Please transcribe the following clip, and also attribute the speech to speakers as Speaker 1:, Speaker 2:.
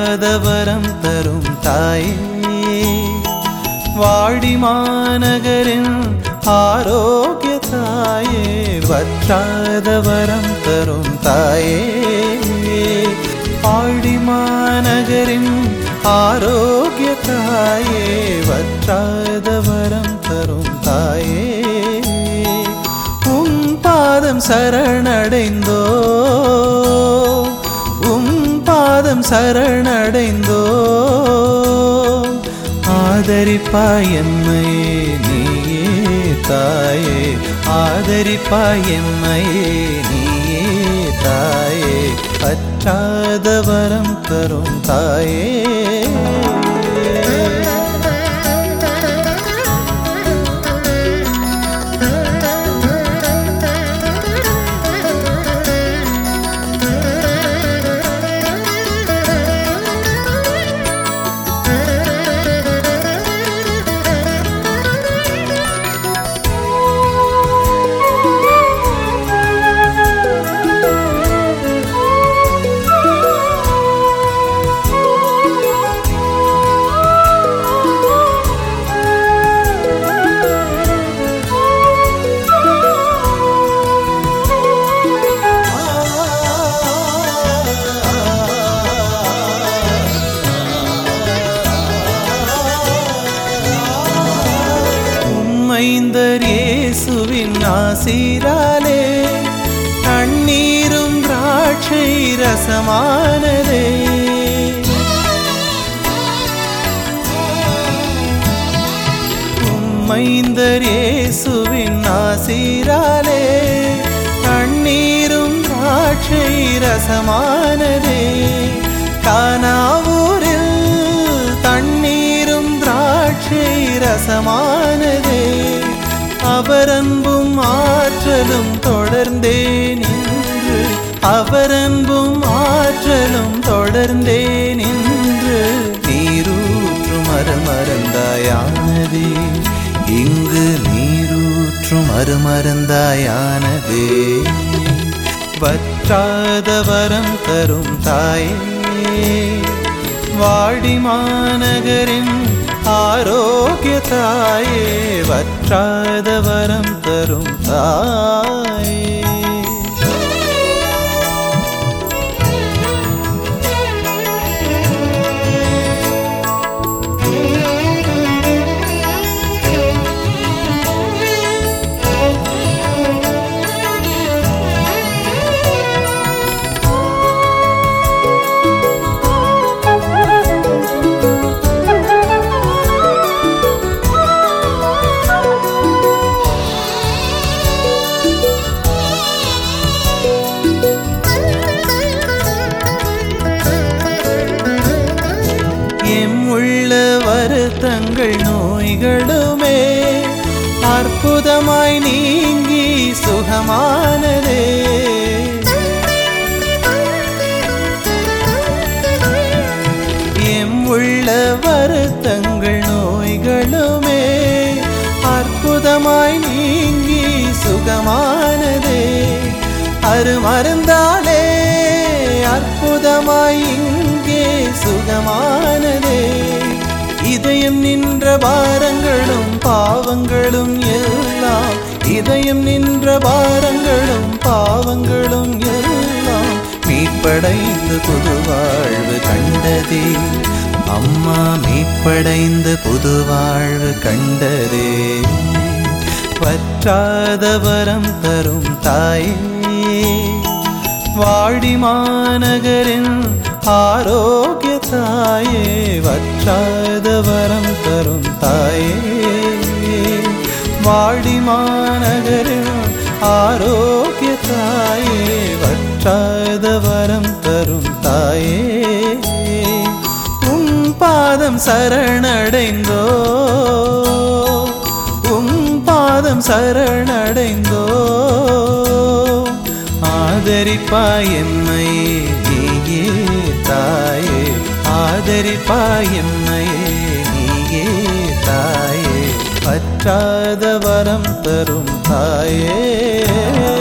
Speaker 1: வற்றாத வரம் தரும் தாயே வாடி மாநகரின் ஆரோக்கிய தாயே வற்றாத வரம் தரும் தாயே ஆடி மாநகரின் ஆரோக்கிய தாயே வற்றாத வரம் தரும் தாயே உம் பாதம் சரணடைந்தோ உம் பாதம் சரணடைந்தோ ஆதரிப்பாய் என்னையே நீயே தாயே ஆதரிப்பாய் என்னையே நீயே தாயே பற்றாத வரம் தரும் தாயே உம்மைந்தர் இயேசுவின் ஆசீராலே தண்ணீரும் திராட்சை ரசமானதே உம்மைந்தர் இயேசுவின் ஆசீராலே தண்ணீரும் திராட்சை ரசமானதே கானாவூரில் தண்ணீரும் திராட்சை ரசமானதே அவரன்பும் ஆற்றலும் தொடர்ந்தே நின்று அவரன்பும் ஆற்றலும் தொடர்ந்தே நின்று நீரூற்றும் அருமருந்தாயானதே இங்கு நீரூற்றும் அருமருந்தாயானதே வற்றாத வரம் தரும் தாயே வாடி மாநகரின் ஆரோக்கிய தாயே வற்றாத வரம் தரும் தாயே எம் உள்ள வருத்தங்கள் நோய்களுமே அற்புதமாய் நீங்கி சுகமானதே எம் உள்ள வருத்தங்கள் நோய்களுமே அற்புதமாய் நீங்கி சுகமானதே அருமருந்தாலே அற்புதமாய் இங்கே சுகமானதே இதயம் நின்ற பாரங்களும் பாவங்களும் எல்லாம் இதயம் நின்ற பாரங்களும் பாவங்களும் எல்லாம் மீட்படைந்து புது வாழ்வு கண்டதே அம்மா மீட்படைந்து புது வாழ்வு கண்டதே வற்றாத வரம் தரும் தாயே வாடி மாநகரின் ஆரோக்கிய தாயே வற்றாத வரம் தரும் தாயே வாடி மாநகரின் ஆரோக்கிய தாயே வற்றாத வரம் தரும் தாயே உம் பாதம் சரணடைந்தோ உம் பாதம் சரணடைந்தோ ஆதரிப்பாய் என்னை நீயே தாயே ஆதரிப்பாய் என்னை நீயே தாயே பற்றாத வரம் தரும் தாயே